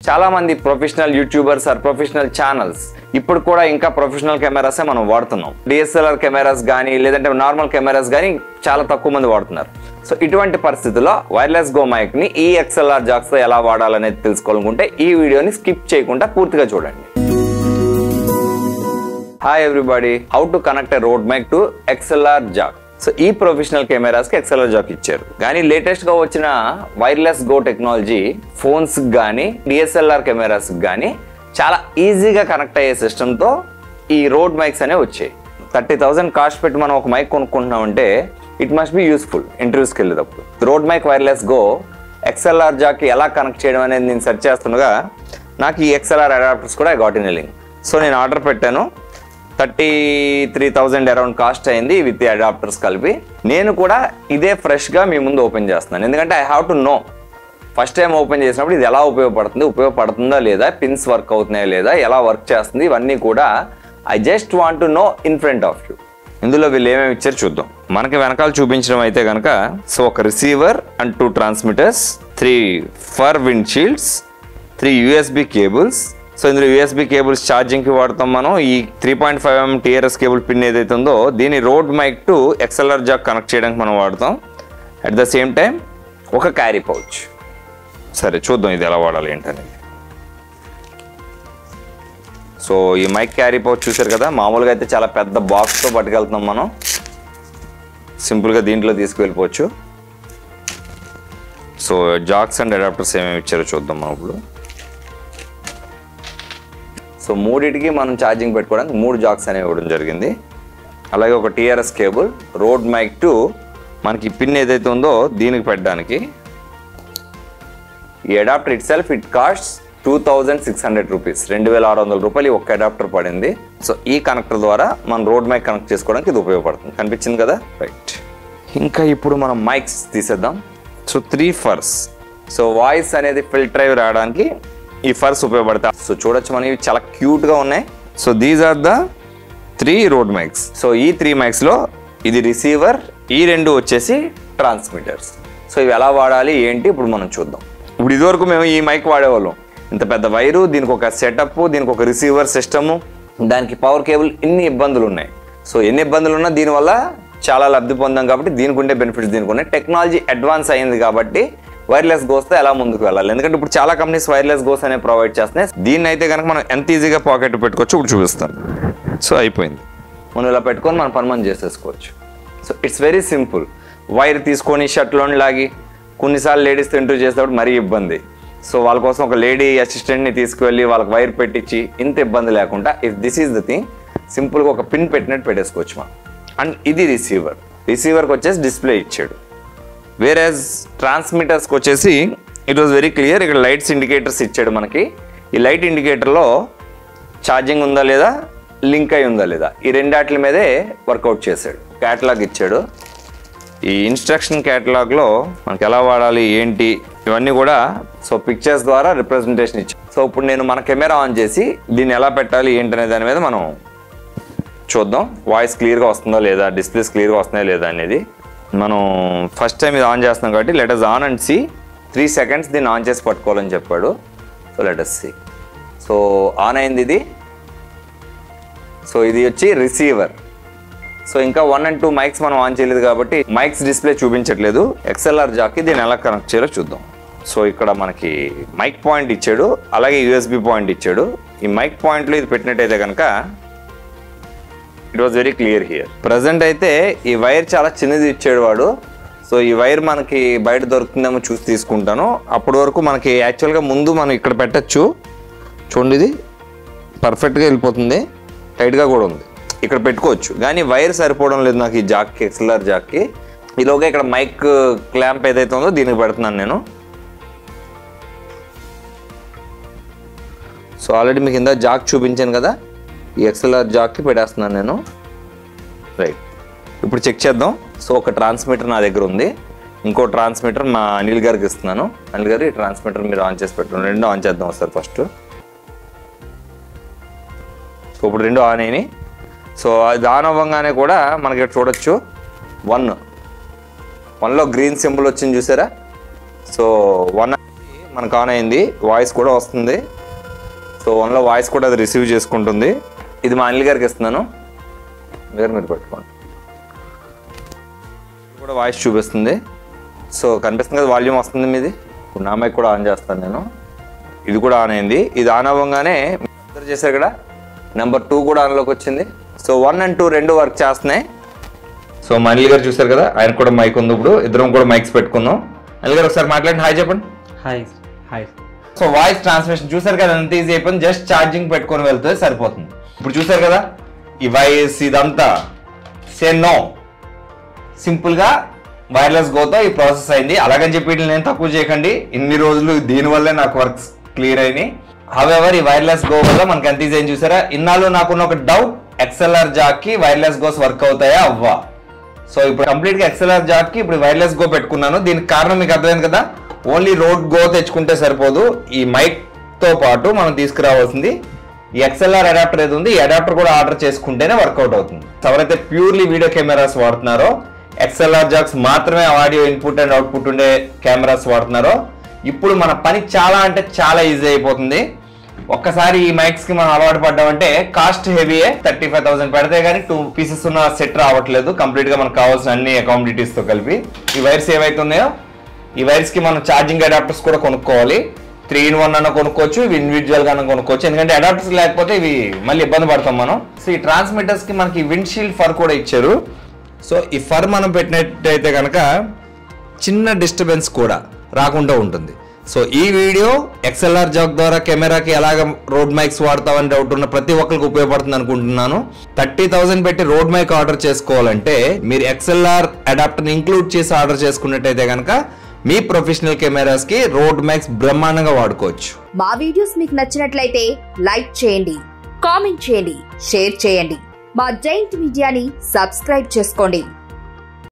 చాలా మంది professional YouTubers or professional channels ఇప్పుడు కూడా ఇంకా ప్రొఫెషనల్ కెమెరాసే మనం వాడుతున్నాం డిఎస్ఎల్ఆర్ కెమెరాస్ కానీ లేదంటే నార్మల్ కెమెరాస్ కానీ చాలా తక్కువ మంది వాడుతున్నారు సో ఇటువంటి పరిస్థితుల్లో వైర్లెస్ గో మైక్ ని ఈ ఎక్స్ఎల్ఆర్ జాక్స్ తో ఎలా వాడాలనేది తెలుసుకోవాలనుకుంటే ఈ వీడియోని స్కిప్ చేయకుండా పూర్తిగా చూడండి hi everybody how to connect a Rode mic to XLR jack so ఈ ప్రొఫెషనల్ కెమెరాస్ కి ఎక్స్ఎల్ఆర్ జాక్ ఇచ్చారు కానీ లేటెస్ట్ గా వచ్చిన వైర్లెస్ గో టెక్నాలజీ ఫోన్స్ కానీ డిఎస్ఎల్ఆర్ కెమెరాస్ కానీ చాలా ఈజీగా కనెక్ట్ అయ్యే సిస్టమ్ తో ఈ రోడ్ మైక్స్ అనేవి వచ్చాయి థర్టీ థౌసండ్ కాస్ట్ పెట్టి మనం ఒక మైక్ కొనుక్కుంటున్నామంటే ఇట్ మస్ట్ బి యూస్ఫుల్ ఇంటర్వ్యూస్కి వెళ్ళేటప్పుడు Rode mic Wireless GO XLR జాక్కి ఎలా కనెక్ట్ చేయడం అనేది నేను సెర్చ్ చేస్తుండగా నాకు ఈ ఎక్స్ఎల్ఆర్ అడాప్టర్స్ కూడా గాట్ ఇన్ లింక్ సో నేను ఆర్డర్ పెట్టాను thirty three thousand around cost అయింది విత్ అడాప్టర్స్ కలిపి నేను కూడా ఇదే ఫ్రెష్గా మీ ముందు ఓపెన్ చేస్తున్నాను ఎందుకంటే I have to know first time open చేసినప్పుడు ఇది ఎలా ఉపయోగపడుతుంది ఉపయోగపడుతుందా లేదా పిన్స్ వర్క్ అవుతున్నాయా లేదా ఎలా వర్క్ చేస్తుంది ఇవన్నీ కూడా I just want to know in front of you ఇందులో వీళ్ళు ఏమేమి ఇచ్చారు చూద్దాం మనకి వెనకాల చూపించడం అయితే కనుక సో ఒక receiver and two transmitters three fur windshields three USB cables so ఇందులో యూఎస్బి కేబుల్స్ ఛార్జింగ్కి వాడతాం మనం ఈ three point five m TRS cable pin ఏదైతే ఉందో దీని Rode mic to XLR jack connect చేయడానికి మనం వాడతాం అట్ ద సేమ్ టైం ఒక క్యారీ పౌచ్ సరే చూద్దాం ఇది ఎలా వాడాలి ఏంటనేది సో ఈ మైక్ క్యారీ పౌచ్ చూసారు కదా మామూలుగా అయితే చాలా పెద్ద బాక్స్తో పట్టుకెళ్తున్నాం మనం సింపుల్గా దీంట్లో తీసుకువెళ్ళిపోవచ్చు సో జాక్స్ అండ్ అడాప్టర్స్ ఏమేమి ఇచ్చారో చూద్దాం మనం ఇప్పుడు సో మూడిటికి మనం ఛార్జింగ్ పెట్టుకోవడానికి మూడు జాక్స్ అనేవి ఇవ్వడం జరిగింది అలాగే ఒక TRS cable Rode mic to మనకి పిన్ ఏదైతే ఉందో దీనికి పెట్టడానికి ఈ adapter itself it cost two thousand six hundred rupees రెండు వేల ఆరు వందల రూపాయలు ఈ ఒక్క అడాప్టర్ పడింది సో ఈ కనెక్టర్ ద్వారా మనం రోడ్ మైక్ కనెక్ట్ చేసుకోవడానికి ఇది ఉపయోగపడుతుంది కనిపించింది కదా రైట్ ఇంకా ఇప్పుడు మనం మైక్స్ తీసేద్దాం so three furs so voice అనేది ఫిల్టర్ అయి రావడానికి ఈ ఫర్స్ ఉపయోగపడతాయి సో చూడొచ్చు మనం ఇవి చాలా క్యూట్గా ఉన్నాయి so these are the three Rode mics so ఈ త్రీ మైక్స్లో ఇది రిసీవర్ ఈ రెండు వచ్చేసి ట్రాన్స్మిటర్స్ సో ఇవి ఎలా వాడాలి ఏంటి ఇప్పుడు మనం చూద్దాం ఇప్పుడు ఇదివరకు మేము ఈ మైక్ వాడేవాళ్ళం ఇంత పెద్ద వైరు దీనికి ఒక సెటప్ దీనికి ఒక రిసీవర్ సిస్టము దానికి పవర్ కేబుల్ ఇన్ని ఇబ్బందులు ఉన్నాయి సో ఎన్ని ఇబ్బందులు ఉన్నా దీనివల్ల చాలా లబ్ధి పొందాం కాబట్టి దీనికి ఉండే బెనిఫిట్స్ దీనికి ఉన్నాయి టెక్నాలజీ అడ్వాన్స్ అయింది కాబట్టి వైర్లెస్ గోస్తో ఎలా ముందుకు వెళ్ళాలి ఎందుకంటే ఇప్పుడు చాలా కంపెనీస్ వైర్లెస్ గోస్ అనేవి ప్రొవైడ్ చేస్తున్నాయి దీన్ని అయితే కనుక మనం ఎంత ఈజీగా పాకెట్ పెట్టుకోవచ్చు ఇప్పుడు చూపిస్తాను సో అయిపోయింది మనం ఇలా పెట్టుకొని మనం పని మనం చేసేసుకోవచ్చు so it's very simple wire తీసుకొని షర్ట్లోని లాగి కొన్నిసార్లు లేడీస్తో ఇంటర్వ్యూ చేసేటప్పుడు మరీ ఇబ్బంది సో వాళ్ళ కోసం ఒక లేడీ అసిస్టెంట్ని తీసుకువెళ్ళి వాళ్ళకి వైర్ పెట్టించి ఇంత ఇబ్బంది లేకుండా if this is the thing సింపుల్గా ఒక పిన్ పెట్టినట్టు పెట్టేసుకోవచ్చు మనం అండ్ ఇది రిసీవర్ రిసీవర్కి వచ్చేసి డిస్ప్లే ఇచ్చాడు వేరేజ్ ట్రాన్స్మిటర్స్కి వచ్చేసి ఇట్ వాజ్ వెరీ క్లియర్ ఇక్కడ లైట్స్ ఇండికేటర్స్ ఇచ్చాడు మనకి ఈ లైట్ ఇండికేటర్లో ఛార్జింగ్ ఉందా లేదా లింక్ అయి ఉందా లేదా ఈ రెండాట్ల మీదే వర్కౌట్ చేశాడు క్యాటలాగ్ ఇచ్చాడు ఈ ఇన్స్ట్రక్షన్ క్యాటలాగ్లో మనకి ఎలా వాడాలి ఏంటి ఇవన్నీ కూడా సో పిక్చర్స్ ద్వారా రిప్రజెంటేషన్ ఇచ్చాడు సో ఇప్పుడు నేను మన కెమెరా ఆన్ చేసి దీన్ని ఎలా పెట్టాలి ఏంటనే దాని మీద మనం చూద్దాం వాయిస్ క్లియర్గా వస్తుందో లేదా డిస్ప్లేస్ క్లియర్గా వస్తున్నాయా లేదా అనేది మనం ఫస్ట్ టైం ఇది ఆన్ చేస్తున్నాం కాబట్టి letters on and C three seconds దీన్ని ఆన్ చేసి పట్టుకోవాలని చెప్పాడు so letters C so on అయింది ఇది సో ఇది వచ్చి రిసీవర్ సో ఇంకా వన్ అండ్ టూ మైక్స్ మనం ఆన్ చేయలేదు కాబట్టి మైక్స్ డిస్ప్లే చూపించట్లేదు ఎక్స్ఎల్ఆర్ జాకి దీన్ని ఎలా కనెక్ట్ చేయాలో చూద్దాం సో ఇక్కడ మనకి మైక్ పాయింట్ ఇచ్చాడు అలాగే యూఎస్బి పాయింట్ ఇచ్చాడు ఈ మైక్ పాయింట్లో ఇది పెట్టినట్టయితే కనుక it was very clear here present అయితే ఈ వైర్ చాలా చిన్నది ఇచ్చాడు వాడు సో ఈ వైర్ మనకి బయట దొరుకుతుందేమో చూసి తీసుకుంటాను అప్పటి వరకు మనకి యాక్చువల్గా ముందు మనం ఇక్కడ పెట్టచ్చు చూడండి ఇది పర్ఫెక్ట్గా వెళ్ళిపోతుంది టైట్గా కూడా ఉంది ఇక్కడ పెట్టుకోవచ్చు కానీ వైర్ సరిపోవడం లేదు నాకు ఈ జాక్కి ఎక్స్ఎల్ఆర్ జాక్కి ఈలోగా ఇక్కడ మైక్ క్లాంప్ ఏదైతే ఉందో దీనికి పెడుతున్నాను నేను సో ఆల్రెడీ మీకు ఇందా జాక్ చూపించాను కదా ఈ ఎక్స్ఎల్ఆర్ జాక్కి పెట్టేస్తున్నాను నేను రైట్ ఇప్పుడు చెక్ చేద్దాం సో ఒక ట్రాన్స్మిటర్ నా దగ్గర ఉంది ఇంకో ట్రాన్స్మిటర్ మా అనిల్ గారికి ఇస్తున్నాను అనిల్ గారు ఈ ట్రాన్స్మిటర్ మీరు ఆన్ చేసి పెట్టండి రెండు ఆన్ చేద్దాం ఒకసారి ఫస్ట్ సో ఇప్పుడు రెండు ఆన్ అయినాయి సో అది ఆన్ అవ్వగానే కూడా మనకి ఇక్కడ చూడొచ్చు వన్ వన్లో గ్రీన్ సింబల్ వచ్చింది చూసారా సో వన్ మనకు ఆన్ అయింది వాయిస్ కూడా వస్తుంది సో వన్లో వాయిస్ కూడా అది రిసీవ్ చేసుకుంటుంది ఇది మా అనిల్ గారికి ఇస్తున్నాను మీరు మీరు పెట్టుకోండి ఇది కూడా వాయిస్ చూపిస్తుంది సో కనిపిస్తుంది కదా వాల్యూమ్ వస్తుంది మీది ఇప్పుడు నా మైక్ కూడా ఆన్ చేస్తాను నేను ఇది కూడా ఆన్ అయింది ఇది ఆన్ అవ్వగానే అబ్జర్వ్ చేశారు కదా నెంబర్ టూ కూడా ఆన్లోకి వచ్చింది సో వన్ అండ్ టూ రెండు వర్క్ చేస్తున్నాయి సో మా అనిల్ గారు చూశారు కదా ఆయన కూడా మైక్ ఉంది ఇప్పుడు ఇద్దరం కూడా మైక్స్ పెట్టుకున్నాం అనిల్ గారు ఒకసారి మాట్లాడండి హాయ్ చెప్పండి hi hi so voice transmission చూసారు కదా ఎంత ఈజీ అయిపోయింది జస్ట్ ఛార్జింగ్ పెట్టుకొని వెళ్తే సరిపోతుంది ఇప్పుడు చూసారు కదా ఈ వాయిస్ ఇదంతా సే నో సింపుల్గా వైర్లెస్ గోతో ఈ ప్రాసెస్ అయింది అలాగని చెప్పి వీటిని నేను తక్కువ చేయకండి ఇన్ని రోజులు దీనివల్లే నాకు వర్క్స్ క్లియర్ అయినాయి హవెవర్ ఈ వైర్లెస్ గో వల్ల మనకి ఎంత ఈజీ అయింది చూసారా ఇన్నాళ్ళు నాకున్న ఒక డౌట్ ఎక్స్ఎల్ఆర్ జాక్కి వైర్లెస్ గోస్ వర్క్ అవుతాయా అవ్వా సో ఇప్పుడు కంప్లీట్ గా ఎక్స్ఎల్ఆర్ జాక్ కి ఇప్పుడు వైర్లెస్ గో పెట్టుకున్నాను దీనికి కారణం మీకు అర్థమైంది కదా ఓన్లీ రోడ్ గో తెచ్చుకుంటే సరిపోదు ఈ మైక్ తో పాటు మనం తీసుకురావాల్సింది ఈ ఎక్స్ఎల్ఆర్ అడాప్టర్ ఏది ఉంది ఈ అడాప్టర్ కూడా ఆర్డర్ చేసుకుంటేనే వర్కౌట్ అవుతుంది ఎవరైతే ప్యూర్లీ వీడియో కెమెరాస్ వాడుతున్నారో ఎక్స్ఎల్ఆర్ జాక్స్ మాత్రమే ఆడియో ఇన్పుట్ అండ్ అవుట్పుట్ ఉండే కెమెరాస్ వాడుతున్నారో ఇప్పుడు మన పని చాలా అంటే చాలా ఈజీ అయిపోతుంది ఒక్కసారి ఈ మైక్స్ కి మనం అలవాటు పడ్డామంటే కాస్ట్ హెవీయే థర్టీ ఫైవ్ థౌసండ్ పెడితే కానీ టూ పీసెస్ ఉన్న సెట్ రావట్లేదు కంప్లీట్ గా మనకు కావాల్సిన అన్ని అకామిడిటీస్ తో కలిపి ఈ వైర్స్ ఏవైతే ఉన్నాయో ఈ వైర్స్ కి మనం ఛార్జింగ్ అడాప్టర్స్ కూడా కొనుక్కోవాలి త్రీ ఇన్ వన్ అన్న కొనుక్కోవచ్చు ఇవి ఇండివిజువల్ గా కొనుక్కోవచ్చు ఎందుకంటే అడాప్టర్స్ లేకపోతే ఇవి మళ్ళీ ఇబ్బంది పడతాం మనం సో ఈ ట్రాన్స్మిటర్స్ కి మనకి విండ్ షీల్డ్ ఫర్ కూడా ఇచ్చారు సో ఈ ఫర్ మనం పెట్టినట్టయితే కనుక చిన్న డిస్టర్బెన్స్ కూడా రాకుండా ఉంటుంది సో ఈ వీడియో ఎక్స్ఎల్ఆర్ జాక్ ద్వారా కెమెరాకి ఎలాగ రోడ్ మైక్స్ వాడతామని డౌట్ ఉన్న ప్రతి ఒక్కరికి ఉపయోగపడుతుంది అనుకుంటున్నాను థర్టీ థౌసండ్ పెట్టి రోడ్ మైక్ ఆర్డర్ చేసుకోవాలంటే మీరు ఎక్స్ఎల్ఆర్ అడాప్టర్ని ఇంక్లూడ్ చేసి ఆర్డర్ చేసుకున్నట్టయితే కనుక మీ ప్రొఫెషనల్ కెమెరాస్కి రోడ్ మైక్స్ బ్రహ్మాండంగా వాడుకోవచ్చు మా వీడియోస్ మీకు నచ్చినట్లయితే లైక్ చేయండి కామెంట్ చేయండి షేర్ చేయండి మా జైంట్ మీడియాని సబ్స్క్రైబ్ చేసుకోండి